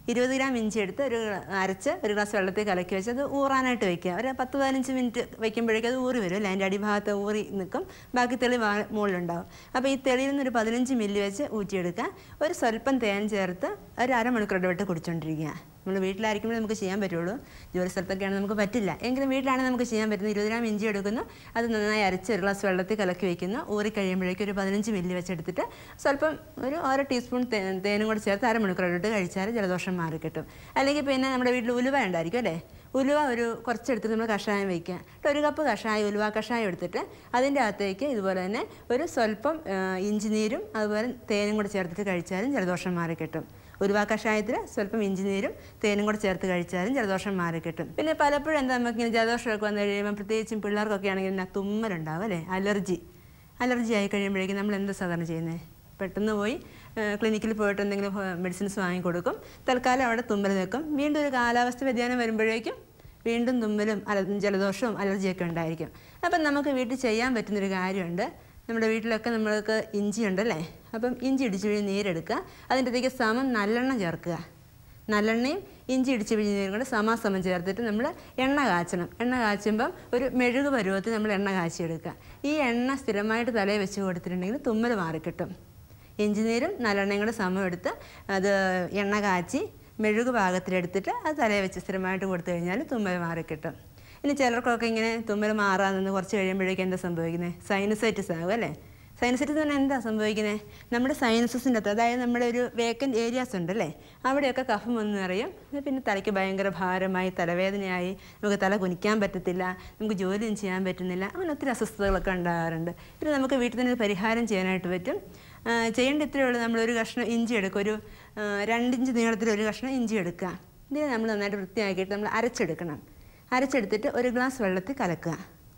ഇരുപത് ഗ്രാം ഇഞ്ചി എടുത്ത് ഒരു അരച്ച് ഒരു ഗ്ലാസ് വെള്ളത്തിൽ കലക്കി വെച്ച് അത് ഊറാനായിട്ട് വെക്കുക ഒരു പത്ത് പതിനഞ്ച് മിനിറ്റ് വെക്കുമ്പോഴേക്കും അത് ഊറി വരും അല്ലേ അതിൻ്റെ അടിഭാഗത്ത് ഊറി നിൽക്കും ബാക്കി തെളി വാ- മുകളിലുണ്ടാവും അപ്പോൾ ഈ തെളിയിൽ നിന്ന് ഒരു പതിനഞ്ച് മില്ലി വെച്ച് ഊറ്റിയെടുക്കുക ഒരു സ്വല്പം തേൻ ചേർത്ത് ഒരു അരമണിക്കൂർ ഇടവിട്ട് കുടിച്ചുകൊണ്ടിരിക്കുക നമ്മൾ വീട്ടിലായിരിക്കുമ്പോൾ നമുക്ക് ചെയ്യാൻ പറ്റുള്ളൂ ജോലി സ്ഥലത്തൊക്കെയാണെങ്കിൽ നമുക്ക് പറ്റില്ല എങ്കിലും വീട്ടിലാണെങ്കിൽ നമുക്ക് ചെയ്യാൻ പറ്റുന്നത് ഇരുപത് ഗ്രാം ഇഞ്ചി എടുക്കുന്നു അത് നന്നായി അരച്ച് ഒരു ഗ്ലാസ് വെള്ളത്തിൽ കലക്കി വയ്ക്കുന്നു ഊറി കഴിയുമ്പോഴേക്കും ഒരു പതിനഞ്ച് മില്ലി വെച്ചെടുത്തിട്ട് സ്വല്പം ഒരു ഓരോ ടീസ്പൂൺ തേ- തേനും കൂടെ ചേർത്ത് അരമണിക്കൂർ ഇട്ട് കഴിച്ചാൽ ജലദോഷം മാറി കിട്ടും അല്ലെങ്കിൽ പിന്നെ നമ്മുടെ വീട്ടിൽ ഉലുവ ഉണ്ടായിരിക്കും അല്ലേ ഉലുവ ഒരു കുറച്ചെടുത്ത് നമ്മൾ കഷായം വയ്ക്കുക എന്നിട്ട് ഒരു കപ്പ് കഷായം ഉലുവ കഷായം എടുത്തിട്ട് അതിൻ്റെ അകത്തേക്ക് ഇതുപോലെ തന്നെ ഒരു സ്വല്പം ആ, ഇഞ്ചി നീരും അതുപോലെ തേനും കൂടെ ചേർത്തിട്ട് കഴിച്ചാലും ജലദോഷം മാറി കിട്ടും ഉലുവ കഷായത്തിൽ സ്വല്പം ഇഞ്ചി നീരും തേനും കൂടെ ചേർത്ത് കഴിച്ചാലും ജലദോഷം മാറി കിട്ടും പിന്നെ പലപ്പോഴും എന്താ നമുക്ക് ഇങ്ങനെ ജലദോഷമൊക്കെ വന്നു കഴിയുമ്പോൾ പ്രത്യേകിച്ചും പിള്ളേർക്കൊക്കെ ആണെങ്കിൽ പിന്നെ തുമ്മലുണ്ടാവും അല്ലേ അലർജി അലർജി ആയി കഴിയുമ്പോഴേക്കും നമ്മൾ എന്താ സാധാരണ ചെയ്യുന്നത് പെട്ടെന്ന് പോയി ക്ലിനിക്കിൽ പോയിട്ട് എന്തെങ്കിലും മെഡിസിൻസ് വാങ്ങിക്കൊടുക്കും തൽക്കാലം അവിടെ തുമ്മൽ നിൽക്കും വീണ്ടും ഒരു കാലാവസ്ഥ വ്യതിയാനം വരുമ്പോഴേക്കും വീണ്ടും തുമ്മലും അല ജലദോഷവും അലർജിയൊക്കെ ഉണ്ടായിരിക്കും അപ്പം നമുക്ക് വീട്ടിൽ ചെയ്യാൻ പറ്റുന്നൊരു കാര്യമുണ്ട് നമ്മുടെ വീട്ടിലൊക്കെ നമ്മൾക്ക് ഇഞ്ചി ഉണ്ടല്ലേ അപ്പം ഇഞ്ചി ഇടിച്ച് പിഴിഞ്ഞ് നീരെടുക്കുക അതിൻ്റെ അകത്തേക്ക് സമം നല്ലെണ്ണം ചേർക്കുക നല്ലെണ്ണയും ഇഞ്ചി ഇടിച്ച് പിഴിഞ്ഞ് നീരും കൂടെ സമാസമം ചേർത്തിട്ട് നമ്മൾ എണ്ണ കാച്ചണം എണ്ണ കാച്ചുമ്പം ഒരു മെഴുക് പരുവത്തിൽ നമ്മൾ എണ്ണ കാച്ചിയെടുക്കുക ഈ എണ്ണ സ്ഥിരമായിട്ട് തലയിൽ വെച്ച് കൊടുത്തിട്ടുണ്ടെങ്കിൽ തുമ്മൽ മാറിക്കിട്ടും ഇഞ്ചിനീരും നല്ലെണ്ണയും കൂടെ സമം എടുത്ത് അത് എണ്ണ കാച്ചി മെഴുക് പാകത്തിലെടുത്തിട്ട് അത് തലയിൽ വെച്ച് സ്ഥിരമായിട്ട് കൊടുത്തു കഴിഞ്ഞാൽ തുമ്മൽ മാറിക്കിട്ടും ഇനി ചിലർക്കൊക്കെ ഇങ്ങനെ തുമ്മൽ മാറാൻ നിന്ന് കുറച്ച് കഴിയുമ്പോഴേക്കും എന്താ സംഭവിക്കുന്നത് സൈനസൈറ്റിസ് ആകും അല്ലേ സൈനസൈറ്റിസ് തന്നെ എന്താ സംഭവിക്കുന്നത് നമ്മുടെ സൈനസസിൻ്റെ അകത്ത് അതായത് നമ്മുടെ ഒരു വേക്കൻറ്റ് ഏരിയാസ് ഉണ്ടല്ലേ അവിടെയൊക്കെ കഫം വന്ന് നിറയും പിന്നെ തലയ്ക്ക് ഭയങ്കര ഭാരമായി തലവേദനയായി നമുക്ക് തല കുനിക്കാൻ പറ്റത്തില്ല നമുക്ക് ജോലിയും ചെയ്യാൻ പറ്റുന്നില്ല അങ്ങനെ ഒത്തിരി അസ്വസ്ഥതകളൊക്കെ ഉണ്ടാകാറുണ്ട് ഇത് നമുക്ക് വീട്ടിൽ തന്നെ ഒരു പരിഹാരം ചെയ്യാനായിട്ട് പറ്റും ആ, ചെയ്യേണ്ട ഇത്രയേ ഉള്ളൂ നമ്മളൊരു കഷ്ണം ഇഞ്ചി എടുക്കുക ഒരു ആ, രണ്ടിഞ്ച് നീളത്തിൽ ഒരു കഷ്ണം ഇഞ്ചി എടുക്കുക ഇതിനെ നമ്മൾ നന്നായിട്ട് വൃത്തിയാക്കിയിട്ട് നമ്മൾ അരച്ചെടുക്കണം അരച്ചെടുത്തിട്ട് ഒരു ഗ്ലാസ് വെള്ളത്തിൽ കലക്കുക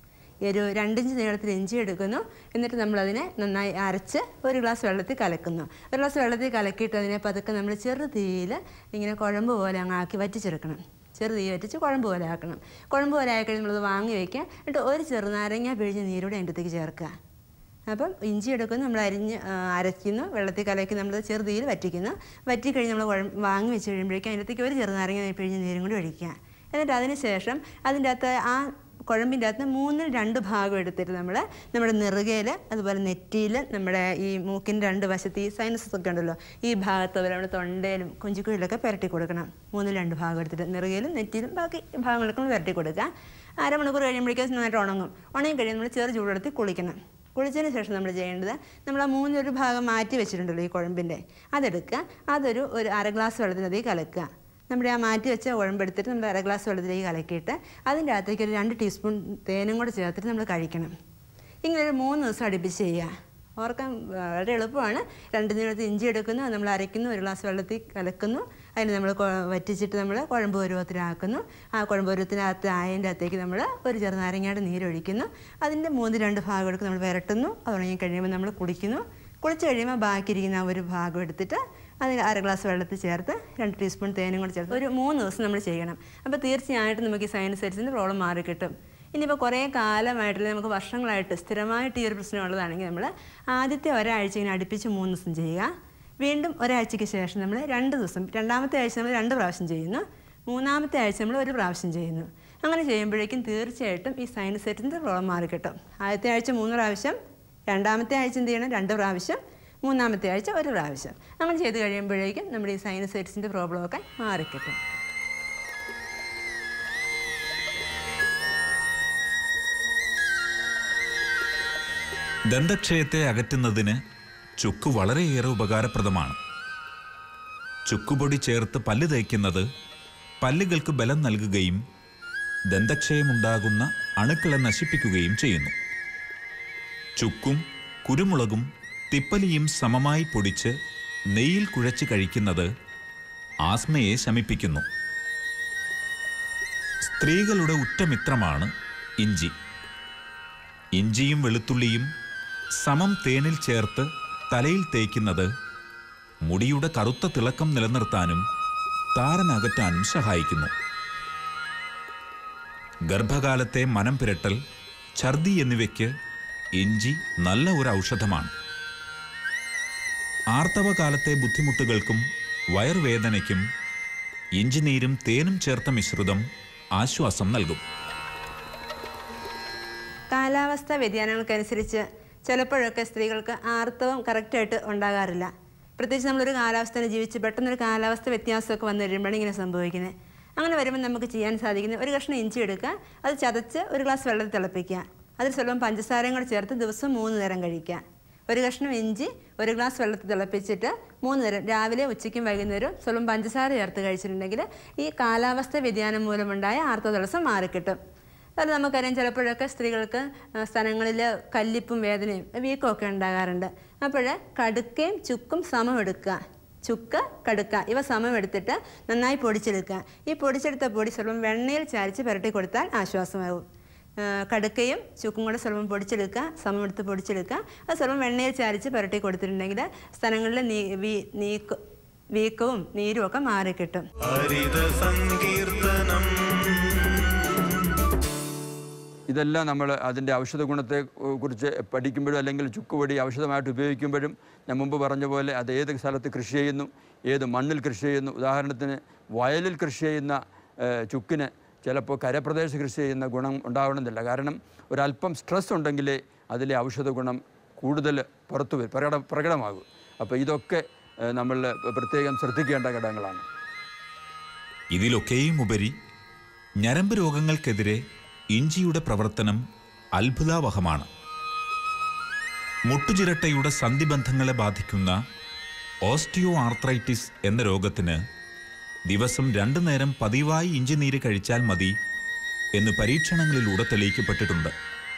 ഈ ഒരു രണ്ടിഞ്ച് നീളത്തിൽ ഇഞ്ചി എടുക്കുന്നു എന്നിട്ട് നമ്മളതിനെ നന്നായി അരച്ച് ഒരു ഗ്ലാസ് വെള്ളത്തിൽ കലക്കുന്നു ഒരു ഗ്ലാസ് വെള്ളത്തിൽ കലക്കിയിട്ട് അതിനെ പതുക്കെ നമ്മൾ ചെറു തീയിൽ ഇങ്ങനെ കുഴമ്പ് പോലെ അങ്ങ് ആക്കി വറ്റിച്ചെടുക്കണം ചെറു തീ വറ്റിച്ച് കുഴമ്പ് പോലെ ആക്കണം കുഴമ്പ് പോലെ ആയി കഴിഞ്ഞ് നമ്മളത് വാങ്ങി വയ്ക്കുക എന്നിട്ട് ഒരു ചെറുനാരങ്ങ പിഴിഞ്ഞ് നീരോടെ അതിൻ്റെ അകത്തേക്ക് ചേർക്കുക അപ്പം ഇഞ്ചി എടുക്കുന്നു നമ്മൾ അരിഞ്ഞ് ആ, അരയ്ക്കുന്നു വെള്ളത്തിൽ കലക്കി നമ്മൾ ചെറുതീയിൽ വറ്റിക്കുന്നു വറ്റി കഴിഞ്ഞ് നമ്മൾ കുഴ വാങ്ങി വെച്ച് കഴിയുമ്പോഴേക്കും അതിനകത്തേക്ക് ഒരു ചെറുനാരങ്ങ പിഴിഞ്ഞ് നീരും കൂടി ഒഴിക്കുക എന്നിട്ട് അതിന് ശേഷം അതിൻ്റെ അകത്ത് ആ കുഴമ്പിൻ്റെ അകത്ത് മൂന്നിൽ രണ്ട് ഭാഗം എടുത്തിട്ട് നമ്മൾ നമ്മുടെ നെറുകയിൽ അതുപോലെ നെറ്റിയിൽ നമ്മുടെ ഈ മൂക്കിൻ്റെ രണ്ട് വശത്ത് ഈ സൈനസസ് ഒക്കെ ഉണ്ടല്ലോ ഈ ഭാഗത്ത് അതുപോലെ നമ്മുടെ തൊണ്ടയിലും കുഞ്ചിക്കുഴിയിലൊക്കെ പുരട്ടി കൊടുക്കണം മൂന്നിൽ രണ്ട് ഭാഗം എടുത്തിട്ട് നെറുകയിലും നെറ്റിയിലും ബാക്കി ഭാഗങ്ങളൊക്കെ ഒന്ന് പുരട്ടി കൊടുക്കുക അരമണിക്കൂർ കഴിയുമ്പോഴേക്കും നന്നായിട്ട് ഉണങ്ങും ഉണങ്ങി കഴിയുമ്പോൾ നമ്മൾ ചെറു ചൂടെടുത്ത് കുളിക്കണം കുളിച്ചതിന് ശേഷം നമ്മൾ ചെയ്യേണ്ടത് നമ്മൾ ആ മൂന്നൊരു ഭാഗം മാറ്റി വെച്ചിട്ടുണ്ടല്ലോ ഈ കുഴമ്പിൻ്റെ അതെടുക്കുക അതൊരു ഒരു അര ഗ്ലാസ് വെള്ളത്തിനകത്തേക്ക് കലക്കുക നമ്മുടെ ആ മാറ്റി വെച്ച കുഴമ്പെടുത്തിട്ട് നമ്മൾ അര ഗ്ലാസ് വെള്ളത്തിലേക്ക് കലക്കിയിട്ട് അതിൻ്റെ അകത്തേക്ക് ഒരു രണ്ട് ടീസ്പൂൺ തേനും കൂടെ ചേർത്തിട്ട് നമ്മൾ കഴിക്കണം ഇങ്ങനെ ഒരു മൂന്ന് ദിവസം അടുപ്പിച്ച് ചെയ്യുക ഓർക്കാൻ വളരെ എളുപ്പമാണ് രണ്ട് നീളത്തിൽ ഇഞ്ചി എടുക്കുന്നു അത് നമ്മൾ അരയ്ക്കുന്നു ഒരു ഗ്ലാസ് വെള്ളത്തിൽ കലക്കുന്നു അതിന് നമ്മൾ കൊ- വറ്റിച്ചിട്ട് നമ്മൾ കുഴമ്പ് പരുവത്തിലാക്കുന്നു ആ കുഴമ്പ് പരുവത്തിനകത്ത് ആയതിൻ്റെ അകത്തേക്ക് നമ്മൾ ഒരു ചെറുനാരങ്ങയുടെ നീരൊഴിക്കുന്നു അതിൻ്റെ മൂന്ന് രണ്ട് ഭാഗം എടുത്ത് നമ്മൾ വിരട്ടുന്നു അത് ഉണങ്ങി കഴിയുമ്പോൾ നമ്മൾ കുടിക്കുന്നു കുളിച്ച് കഴിയുമ്പോൾ ബാക്കിയിരിക്കുന്ന ആ ഒരു ഭാഗം എടുത്തിട്ട് അതിൽ അര ഗ്ലാസ് വെള്ളത്തിൽ ചേർത്ത് രണ്ട് ടീസ്പൂൺ തേനും കൂടെ ചേർത്ത് ഒരു മൂന്ന് ദിവസം നമ്മൾ ചെയ്യണം അപ്പോൾ തീർച്ചയായിട്ടും നമുക്ക് ഈ സൈനസൈറ്റിസിൻ്റെ പ്രോബ്ലം മാറി കിട്ടും ഇനിയിപ്പോൾ കുറേ കാലമായിട്ടില്ല നമുക്ക് വർഷങ്ങളായിട്ട് സ്ഥിരമായിട്ട് ഈ ഒരു പ്രശ്നം ഉള്ളതാണെങ്കിൽ നമ്മൾ ആദ്യത്തെ ഒരാഴ്ച ഇങ്ങനെ അടുപ്പിച്ച് മൂന്ന് ദിവസം ചെയ്യുക വീണ്ടും ഒരാഴ്ചയ്ക്ക് ശേഷം നമ്മൾ രണ്ട് ദിവസം രണ്ടാമത്തെ ആഴ്ച നമ്മൾ രണ്ട് പ്രാവശ്യം ചെയ്യുന്നു മൂന്നാമത്തെ ആഴ്ച നമ്മൾ ഒരു പ്രാവശ്യം ചെയ്യുന്നു അങ്ങനെ ചെയ്യുമ്പോഴേക്കും തീർച്ചയായിട്ടും ഈ സൈനസൈറ്റിൻ്റെ പ്രോബ്ലം മാറി കിട്ടും ആദ്യത്തെ ആഴ്ച മൂന്ന് പ്രാവശ്യം രണ്ടാമത്തെ ആഴ്ച എന്ത് ചെയ്യണം രണ്ട് പ്രാവശ്യം മൂന്നാമത്തെ ആഴ്ച ഒരു പ്രാവശ്യം അങ്ങനെ ചെയ്ത് കഴിയുമ്പോഴേക്കും നമ്മുടെ ഈ സൈനസൈറ്റിസിൻ്റെ പ്രോബ്ലമൊക്കെ മാറിക്കിട്ടും ദന്തക്ഷയത്തെ അകറ്റുന്നതിന് ചുക്ക് വളരെയേറെ ഉപകാരപ്രദമാണ് ചുക്കുപൊടി ചേർത്ത് പല്ല് തേക്കുന്നത് പല്ലുകൾക്ക് ബലം നൽകുകയും ദന്തക്ഷയമുണ്ടാകുന്ന അണുക്കളെ നശിപ്പിക്കുകയും ചെയ്യുന്നു ചുക്കും കുരുമുളകും തിപ്പലിയും സമമായി പൊടിച്ച് നെയ്യിൽ കുഴച്ച് കഴിക്കുന്നത് ആസ്മയെ ശമിപ്പിക്കുന്നു സ്ത്രീകളുടെ ഉറ്റമിത്രമാണ് ഇഞ്ചി ഇഞ്ചിയും വെളുത്തുള്ളിയും സമം തേനിൽ ചേർത്ത് തലയിൽ തേക്കുന്നത് മുടിയുടെ കറുത്ത തിളക്കം നിലനിർത്താനും താരനകറ്റാനും സഹായിക്കുന്നു ഗർഭകാലത്തെ മനം പുരട്ടൽ ഛർദി എന്നിവയ്ക്ക് ഇഞ്ചി നല്ല ഒരു ഔഷധമാണ് ആർത്തവകാലത്തെ ബുദ്ധിമുട്ടുകൾക്കും വയറുവേദനയ്ക്കും ഇഞ്ചിനീരും തേനും ചേർത്ത മിശ്രിതം ആശ്വാസം നൽകും കാലാവസ്ഥ വ്യതിയാനങ്ങൾക്കനുസരിച്ച് ചിലപ്പോഴൊക്കെ സ്ത്രീകൾക്ക് ആർത്തവം കറക്റ്റായിട്ട് ഉണ്ടാകാറില്ല പ്രത്യേകിച്ച് നമ്മളൊരു കാലാവസ്ഥയിൽ ജീവിച്ച് പെട്ടെന്നൊരു കാലാവസ്ഥ വ്യത്യാസമൊക്കെ വന്നു കഴിയുമ്പോഴാണ് ഇങ്ങനെ സംഭവിക്കുന്നത് അങ്ങനെ വരുമ്പോൾ നമുക്ക് ചെയ്യാൻ സാധിക്കുന്ന ഒരു കഷ്ണം ഇഞ്ചി എടുക്കുക അത് ചതച്ച് ഒരു ഗ്ലാസ് വെള്ളത്തിൽ തിളപ്പിക്കുക അതിൽ സ്വല്പം പഞ്ചസാരയും കൂടെ ചേർത്ത് ദിവസം മൂന്ന് നേരം കഴിക്കുക ഒരു കഷ്ണം ഇഞ്ചി ഒരു ഗ്ലാസ് വെള്ളത്തിൽ തിളപ്പിച്ചിട്ട് മൂന്ന് നേരം രാവിലെ ഉച്ചയ്ക്കും വൈകുന്നേരവും സ്വല്പം പഞ്ചസാര ചേർത്ത് കഴിച്ചിട്ടുണ്ടെങ്കിൽ ഈ കാലാവസ്ഥ വ്യതിയാനം മൂലമുണ്ടായ ആർത്തവ തടസ്സം മാറിക്കിട്ടും അത് നമുക്കറിയാം ചിലപ്പോഴൊക്കെ സ്ത്രീകൾക്ക് ആ, സ്ഥലങ്ങളിൽ കല്ലിപ്പും വേദനയും വീക്കവും ഒക്കെ ഉണ്ടാകാറുണ്ട് അപ്പോൾ കടുക്കയും ചുക്കും സമം എടുക്കുക ചുക്ക് കടുക്ക ഇവ സമം എടുത്തിട്ട് നന്നായി പൊടിച്ചെടുക്കുക ഈ പൊടിച്ചെടുത്ത പൊടി സ്വല്പം വെണ്ണയിൽ ചാരിച്ച് പുരട്ടി കൊടുത്താൽ ആശ്വാസമാകും ആ, കടുക്കയും ചുക്കും കൂടെ സ്വല്പം പൊടിച്ചെടുക്കുക സമം എടുത്ത് പൊടിച്ചെടുക്കുക അത് സ്വല്പം വെണ്ണയിൽ ചാരിച്ച് പുരട്ടി കൊടുത്തിട്ടുണ്ടെങ്കിൽ സ്ഥലങ്ങളിൽ നീ വീ- നീക്ക വീക്കവും നീരും ഒക്കെ മാറിക്കിട്ടും ഹരിത സങ്കീർത്തനം ഇതെല്ലാം നമ്മൾ അതിൻ്റെ ഔഷധ ഗുണത്തെ ഏഹ്, കുറിച്ച് പഠിക്കുമ്പോഴും അല്ലെങ്കിൽ ചുക്കുപൊടി ഔഷധമായിട്ട് ഉപയോഗിക്കുമ്പോഴും ഞാൻ മുമ്പ് പറഞ്ഞ പോലെ അത് ഏത് സ്ഥലത്ത് കൃഷി ചെയ്യുന്നു ഏത് മണ്ണിൽ കൃഷി ചെയ്യുന്നു ഉദാഹരണത്തിന് വയലിൽ കൃഷി ചെയ്യുന്ന ഏഹ്, ചുക്കിന് ചിലപ്പോൾ കരപ്രദേശ കൃഷി ചെയ്യുന്ന ഗുണം ഉണ്ടാവണമെന്നില്ല കാരണം ഒരല്പം സ്ട്രെസ് ഉണ്ടെങ്കിലേ അതിലെ ഔഷധ ഗുണം കൂടുതൽ പുറത്തു വരും പ്രകട പ്രകടമാകും അപ്പോൾ ഇതൊക്കെ ഏഹ്, നമ്മൾ പ്രത്യേകം ശ്രദ്ധിക്കേണ്ട ഘടകങ്ങളാണ് ഇതിലൊക്കെയും ഉപരി ഞരമ്പ് രോഗങ്ങൾക്കെതിരെ ഇഞ്ചിയുടെ പ്രവർത്തനം അത്ഭുതാവഹമാണ് മുട്ടുചിരട്ടയുടെ സന്ധിബന്ധങ്ങളെ ബാധിക്കുന്ന ഓസ്റ്റിയോ ആർത്രൈറ്റിസ് എന്ന രോഗത്തിന് ദിവസം രണ്ടു നേരം പതിവായി ഇഞ്ചിനീര് കഴിച്ചാൽ മതി എന്ന് പരീക്ഷണങ്ങളിലൂടെ തെളിയിക്കപ്പെട്ടിട്ടുണ്ട്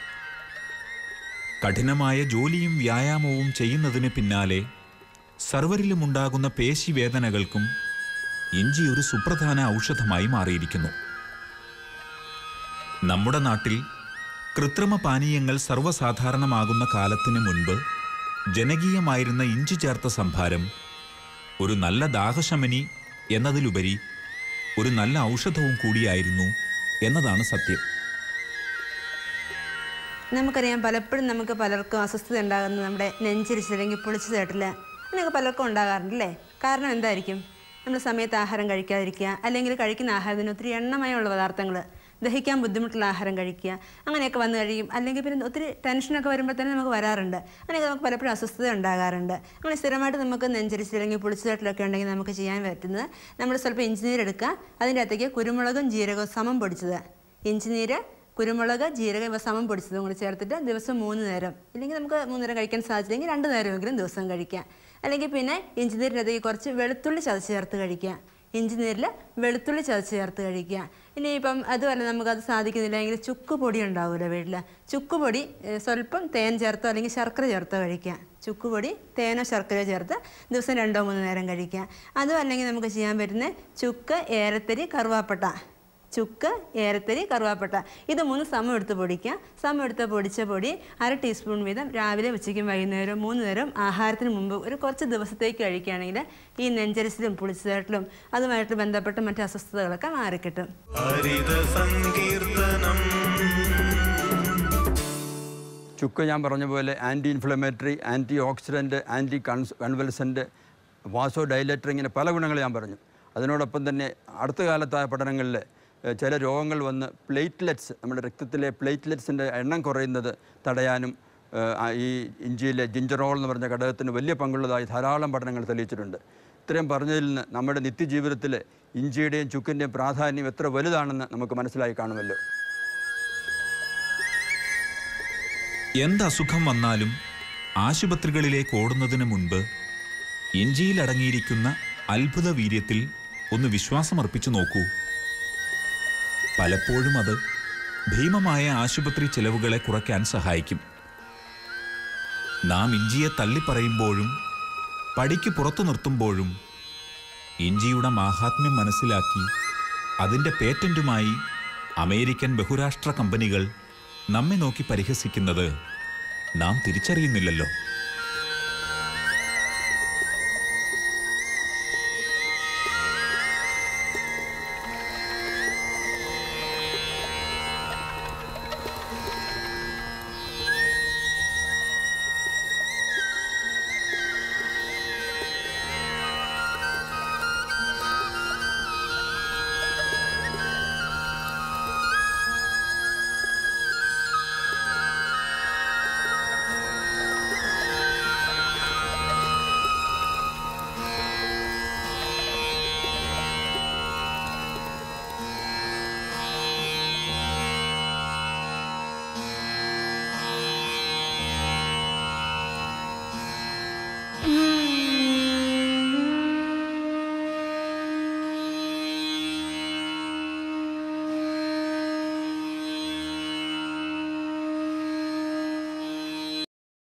കഠിനമായ ജോലിയും വ്യായാമവും ചെയ്യുന്നതിന് പിന്നാലെ സർവരിലുമുണ്ടാകുന്ന പേശിവേദനകൾക്കും ഇഞ്ചി ഒരു സുപ്രധാന ഔഷധമായി മാറിയിരിക്കുന്നു നമ്മുടെ നാട്ടിൽ കൃത്രിമ പാനീയങ്ങൾ സർവ്വസാധാരണമാകുന്ന കാലത്തിന് മുൻപ് ജനകീയമായിരുന്ന ഇഞ്ചി ചേർത്ത സംഭാരം ഒരു നല്ല ദാഹശമനി എന്നതിലുപരി ഒരു നല്ല ഔഷധവും കൂടിയായിരുന്നു എന്നതാണ് സത്യം നമുക്കറിയാം പലപ്പോഴും നമുക്ക് പലർക്കും അസ്വസ്ഥത ഉണ്ടാകുന്നത് നമ്മുടെ നെഞ്ചിരിച്ച് അല്ലെങ്കിൽ പൊളിച്ചു തേട്ടില്ല അങ്ങനെയൊക്കെ പലർക്കും ഉണ്ടാകാറുണ്ടല്ലേ കാരണം എന്തായിരിക്കും നമ്മൾ സമയത്ത് ആഹാരം കഴിക്കാതിരിക്കുക അല്ലെങ്കിൽ കഴിക്കുന്ന ആഹാരത്തിന് ഒത്തിരി എണ്ണമയമുള്ള പദാർത്ഥങ്ങൾ ദഹിക്കാൻ ബുദ്ധിമുട്ടുള്ള ആഹാരം കഴിക്കുക അങ്ങനെയൊക്കെ വന്നു കഴിയും അല്ലെങ്കിൽ പിന്നെ ഒത്തിരി ടെൻഷനൊക്കെ വരുമ്പോൾ തന്നെ നമുക്ക് വരാറുണ്ട് അങ്ങനെയൊക്കെ നമുക്ക് പലപ്പോഴും അസ്വസ്ഥത ഉണ്ടാകാറുണ്ട് അങ്ങനെ സ്ഥിരമായിട്ട് നമുക്ക് നെഞ്ചരിച്ചിൽ അല്ലെങ്കിൽ പുളിച്ചുതട്ടിലൊക്കെ ഉണ്ടെങ്കിൽ നമുക്ക് ചെയ്യാൻ പറ്റുന്നത് നമ്മൾ സ്വല്പം ഇഞ്ചിനീര് എടുക്കുക അതിൻ്റെ അകത്തേക്ക് കുരുമുളകും ജീരകവും സമം പൊടിച്ചത് ഇഞ്ചിനീര് കുരുമുളക് ജീരകം ഇവ സമം പൊടിച്ചതും കൂടി ചേർത്തിട്ട് ദിവസം മൂന്ന് നേരം ഇല്ലെങ്കിൽ നമുക്ക് മൂന്ന് നേരം കഴിക്കാൻ സാധിച്ചില്ലെങ്കിൽ രണ്ട് നേരമെങ്കിലും ദിവസം കഴിക്കാം അല്ലെങ്കിൽ പിന്നെ ഇഞ്ചിനീരിനകത്തേക്ക് കുറച്ച് വെളുത്തുള്ളി ചതച്ച് ചേർത്ത് കഴിക്കുക ഇഞ്ചിനീരിൽ വെളുത്തുള്ളി ചതച്ച് ചേർത്ത് കഴിക്കുക ഇനിയിപ്പം അതുമല്ല നമുക്കത് സാധിക്കുന്നില്ല എങ്കിൽ ചുക്ക് പൊടി ഉണ്ടാവുമല്ലോ വീട്ടിൽ ചുക്ക് പൊടി ഏഹ്, സ്വല്പം തേൻ ചേർത്തോ അല്ലെങ്കിൽ ശർക്കര ചേർത്തോ കഴിക്കുക ചുക്ക് പൊടി തേനോ ശർക്കരയോ ചേർത്ത് ദിവസം രണ്ടോ മൂന്നോ നേരം കഴിക്കുക അതും അല്ലെങ്കിൽ നമുക്ക് ചെയ്യാൻ പറ്റുന്ന ചുക്ക് ഏലത്തരി കറുവാപ്പട്ട ചുക്ക് ഏലത്തരി കറുവാപ്പട്ട ഇത് മൂന്ന് സമം എടുത്ത് പൊടിക്കുക സമം എടുത്ത് പൊടിച്ച പൊടി അര ടീസ്പൂൺ വീതം രാവിലെ ഉച്ചയ്ക്കും വൈകുന്നേരവും മൂന്ന് നേരം ആഹാരത്തിന് മുമ്പ് ഒരു കുറച്ച് ദിവസത്തേക്ക് കഴിക്കുകയാണെങ്കിൽ ഈ നെഞ്ചരിച്ചിലും പുളിച്ചതേട്ടിലും അതുമായിട്ട് ബന്ധപ്പെട്ട മറ്റ് അസ്വസ്ഥതകളൊക്കെ മാറിക്കിട്ടും ഹരിത സങ്കീർത്തനം ചുക്ക് ഞാൻ പറഞ്ഞ പോലെ anti inflammatory anti oxidant anti cons convulsant vasodilator ഇങ്ങനെ പല ഗുണങ്ങൾ ഞാൻ പറഞ്ഞു അതിനോടൊപ്പം തന്നെ അടുത്ത കാലത്തായ പഠനങ്ങളിൽ ഏഹ്, ചില രോഗങ്ങൾ വന്ന് പ്ലേറ്റ്ലെറ്റ്സ് നമ്മുടെ രക്തത്തിലെ പ്ലേറ്റ്ലെറ്റ്സിൻ്റെ എണ്ണം കുറയുന്നത് തടയാനും ഏഹ്, ആ ഈ ഇഞ്ചിയിലെ ജിഞ്ചറോൾ എന്ന് പറഞ്ഞ ഘടകത്തിന് വലിയ പങ്കുള്ളതായി ധാരാളം പഠനങ്ങൾ തെളിയിച്ചിട്ടുണ്ട് ഇത്രയും പറഞ്ഞതിൽ നിന്ന് നമ്മുടെ നിത്യജീവിതത്തിൽ ഇഞ്ചിയുടെയും ചുക്കിൻ്റെയും പ്രാധാന്യം എത്ര വലുതാണെന്ന് നമുക്ക് മനസ്സിലായി കാണുമല്ലോ എന്ത് അസുഖം വന്നാലും ആശുപത്രികളിലേക്ക് ഓടുന്നതിന് മുൻപ് ഇഞ്ചിയിൽ അടങ്ങിയിരിക്കുന്ന അത്ഭുത വീര്യത്തിൽ ഒന്ന് വിശ്വാസമർപ്പിച്ചു നോക്കൂ പലപ്പോഴും അത് ഭീമമായ ആശുപത്രി ചെലവുകളെ കുറയ്ക്കാൻ സഹായിക്കും നാം ഇഞ്ചിയെ തള്ളിപ്പറയുമ്പോഴും പടിക്ക് പുറത്തു നിർത്തുമ്പോഴും ഇഞ്ചിയുടെ മാഹാത്മ്യം മനസ്സിലാക്കി അതിൻ്റെ പേറ്റന്റുമായി അമേരിക്കൻ ബഹുരാഷ്ട്ര കമ്പനികൾ നമ്മെ നോക്കി പരിഹസിക്കുന്നത് നാം തിരിച്ചറിയുന്നില്ലല്ലോ